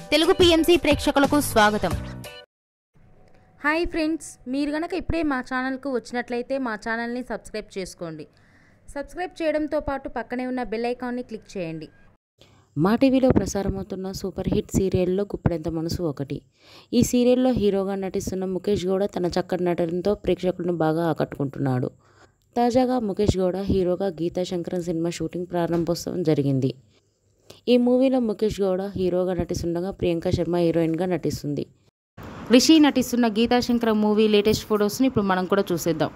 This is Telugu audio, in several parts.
తెలుగు పిఎంసి ప్రేక్షకులకు స్వాగతం హాయ్ ఫ్రెండ్స్ మీరు గనక ఇప్పుడే మా ఛానల్కు వచ్చినట్లయితే మా ఛానల్ని సబ్స్క్రైబ్ చేసుకోండి సబ్స్క్రైబ్ చేయడంతో పాటు పక్కనే ఉన్న బెల్ ఐకాన్ని క్లిక్ చేయండి మా టీవీలో ప్రసారమవుతున్న సూపర్ హిట్ సీరియల్లో గుప్పెడంత మనసు ఒకటి ఈ సీరియల్లో హీరోగా నటిస్తున్న ముఖేష్ గౌడ తన చక్కటి నటనతో ప్రేక్షకులను బాగా ఆకట్టుకుంటున్నాడు తాజాగా ముఖేష్ గౌడ హీరోగా గీతా శంకరన్ సినిమా షూటింగ్ ప్రారంభోత్సవం జరిగింది ఈ మూవీలో ముఖేష్ గౌడ హీరోగా నటిస్తుండగా ప్రియాంక శర్మ హీరోయిన్గా నటిస్తుంది రిషి నటిస్తున్న గీతాశంకర మూవీ లేటెస్ట్ ఫొటోస్ని ఇప్పుడు మనం కూడా చూసేద్దాం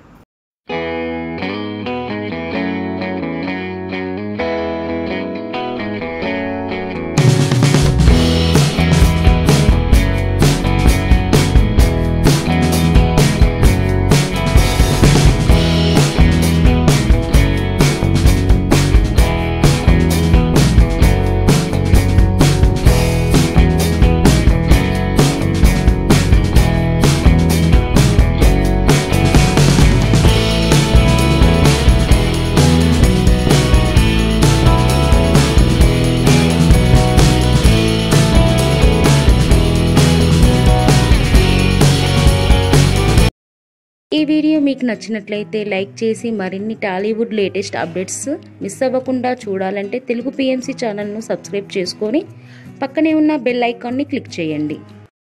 ఈ వీడియో మీకు నచ్చినట్లయితే లైక్ చేసి మరిన్ని టాలీవుడ్ లేటెస్ట్ అప్డేట్స్ మిస్ అవ్వకుండా చూడాలంటే తెలుగు పిఎంసి ఛానల్ను సబ్స్క్రైబ్ చేసుకొని పక్కనే ఉన్న బెల్ ఐకాన్ని క్లిక్ చేయండి